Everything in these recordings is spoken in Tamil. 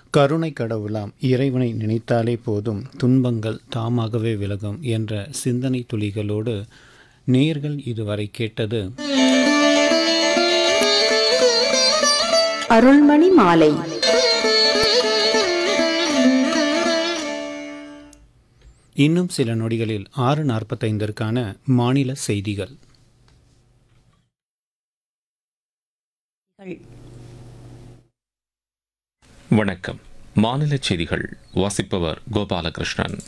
கருணை கடவுளாம் இறைவனை நினைத்தாலே போதும் துன்பங்கள் தாமாகவே விலகும் என்ற சிந்தனை துளிகளோடு நேர்கள் இதுவரை கேட்டது அருள்மணி மாலை இன்னும் சில நொடிகளில் ஆறு நாற்பத்தைந்திற்கான மாநில செய்திகள் வணக்கம் மாநில செய்திகள் வாசிப்பவர் கோபாலகிருஷ்ணன்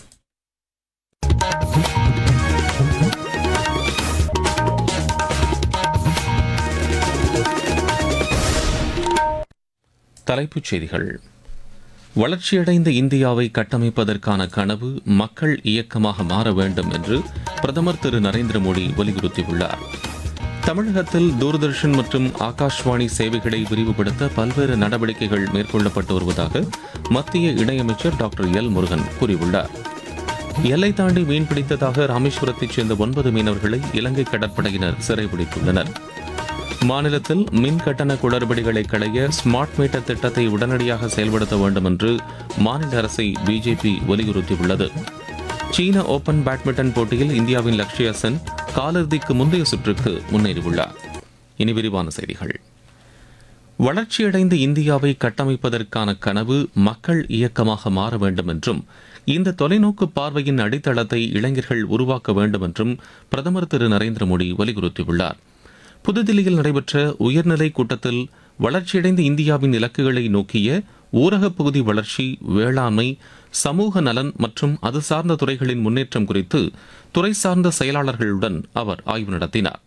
தலைப்புச் செய்திகள் வளர்ச்சியடைந்த இந்தியாவை கட்டமைப்பதற்கான கனவு மக்கள் இயக்கமாக மாற வேண்டும் என்று பிரதமர் திரு நரேந்திர மோடி வலியுறுத்தியுள்ளார் தமிழகத்தில் தூர்தர்ஷன் மற்றும் ஆகாஷ்வாணி சேவைகளை விரிவுபடுத்த பல்வேறு நடவடிக்கைகள் மேற்கொள்ளப்பட்டு வருவதாக மத்திய இணையமைச்சர் டாக்டர் எல் முருகன் கூறியுள்ளார் எல்லை தாண்டி மீன்பிடித்ததாக ராமேஸ்வரத்தைச் சேர்ந்த ஒன்பது மீனவர்களை இலங்கை கடற்படையினர் சிறைபிடித்துள்ளனர் மாநிலத்தில் மின் கட்டண குளறுபடிகளை களைய ஸ்மார்ட் மீட்டர் திட்டத்தை உடனடியாக செயல்படுத்த வேண்டும் என்று மாநில அரசை பிஜேபி வலியுறுத்தியுள்ளது சீன ஓபன் பேட்மிண்டன் போட்டியில் இந்தியாவின் லக்ஷ்யா சென் காலிறுதிக்கு முந்தைய சுற்றுக்கு முன்னேறியுள்ளார் இனி விரிவான செய்திகள் வளர்ச்சியடைந்த இந்தியாவை கட்டமைப்பதற்கான கனவு மக்கள் இயக்கமாக மாற வேண்டும் என்றும் இந்த தொலைநோக்கு பார்வையின் அடித்தளத்தை இளைஞர்கள் உருவாக்க வேண்டும் என்றும் பிரதமர் திரு நரேந்திர மோடி வலியுறுத்தியுள்ளார் புதுதில்லியில் நடைபெற்ற உயர்நிலை கூட்டத்தில் வளர்ச்சியடைந்த இந்தியாவின் இலக்குகளை நோக்கிய ஊரகப் பகுதி வளர்ச்சி வேளாண்மை சமூக நலன் மற்றும் அது சார்ந்த துறைகளின் முன்னேற்றம் குறித்து துறை சார்ந்த செயலாளர்களுடன் அவர் ஆய்வு நடத்தினார்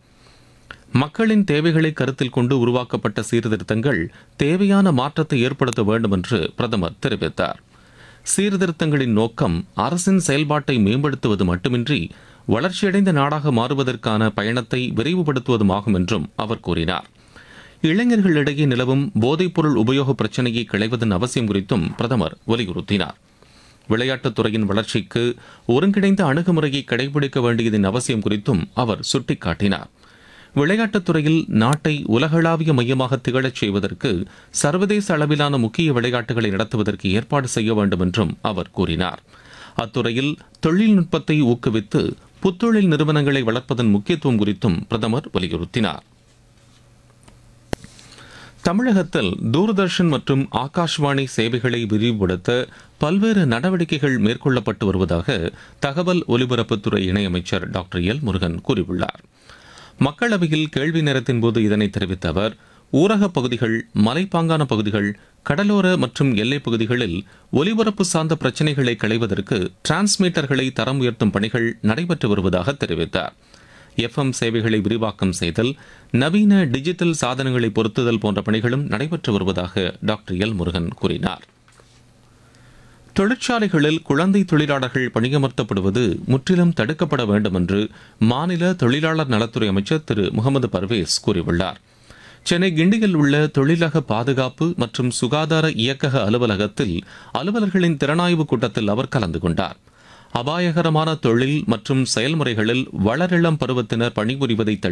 மக்களின் தேவைகளை கருத்தில் கொண்டு உருவாக்கப்பட்ட சீர்திருத்தங்கள் தேவையான மாற்றத்தை ஏற்படுத்த வேண்டும் என்று பிரதமர் தெரிவித்தார் சீர்திருத்தங்களின் நோக்கம் அரசின் செயல்பாட்டை மேம்படுத்துவது மட்டுமின்றி வளர்ச்சியடைந்த நாடாக மாறுவதற்கான பயணத்தை விரைவுபடுத்துவதுமாகும் என்றும் அவர் கூறினார் இளைஞர்களிடையே நிலவும் போதைப்பொருள் உபயோக பிரச்சினையை களைவதன் அவசியம் குறித்தும் பிரதமர் வலியுறுத்தினார் விளையாட்டுத் துறையின் வளர்ச்சிக்கு ஒருங்கிணைந்த அணுகுமுறையை கடைபிடிக்க வேண்டியதன் அவசியம் குறித்தும் அவர் சுட்டிக்காட்டினார் விளையாட்டுத் துறையில் நாட்டை உலகளாவிய மையமாக திகழச் செய்வதற்கு சர்வதேச அளவிலான முக்கிய விளையாட்டுகளை நடத்துவதற்கு ஏற்பாடு செய்ய வேண்டும் என்றும் அவர் கூறினார் அத்துறையில் தொழில்நுட்பத்தை ஊக்குவித்து புத்தொழில் நிறுவனங்களை வளர்ப்பதன் முக்கியத்துவம் குறித்தும் பிரதமர் வலியுறுத்தினார் தமிழகத்தில் தூர்தர்ஷன் மற்றும் ஆகாஷ்வாணி சேவைகளை விரிவுபடுத்த பல்வேறு நடவடிக்கைகள் மேற்கொள்ளப்பட்டு வருவதாக தகவல் ஒலிபரப்புத்துறை இணையமைச்சர் டாக்டர் எல் முருகன் கூறியுள்ளார் மக்களவையில் கேள்வி நேரத்தின் போது இதனை தெரிவித்த அவர் ஊரகப் பகுதிகள் மலைப்பாங்கான பகுதிகள் கடலோர மற்றும் எல்லைப் பகுதிகளில் ஒலிபரப்பு சார்ந்த பிரச்சினைகளை களைவதற்கு டிரான்ஸ்மீட்டர்களை தரம் உயர்த்தும் பணிகள் நடைபெற்று வருவதாக தெரிவித்தார் எஃப்எம் சேவைகளை விரிவாக்கம் செய்தல் நவீன டிஜிட்டல் சாதனங்களை பொருத்துதல் போன்ற பணிகளும் நடைபெற்று வருவதாக டாக்டர் எல் முருகன் கூறினார் தொழிற்சாலைகளில் குழந்தை தொழிலாளர்கள் பணியமர்த்தப்படுவது முற்றிலும் தடுக்கப்பட வேண்டும் என்று மாநில தொழிலாளர் நலத்துறை அமைச்சர் திரு முகமது பர்வேஸ் கூறியுள்ளார் சென்னை கிண்டியில் உள்ள தொழிலக பாதுகாப்பு மற்றும் சுகாதார இயக்கக அலுவலகத்தில் அலுவலர்களின் திறனாய்வு கூட்டத்தில் அவர் கலந்து கொண்டார் அபாயகரமான தொழில் மற்றும் செயல்முறைகளில் வளரிளம் பருவத்தினர் பணிபுரிவதை தடுக்க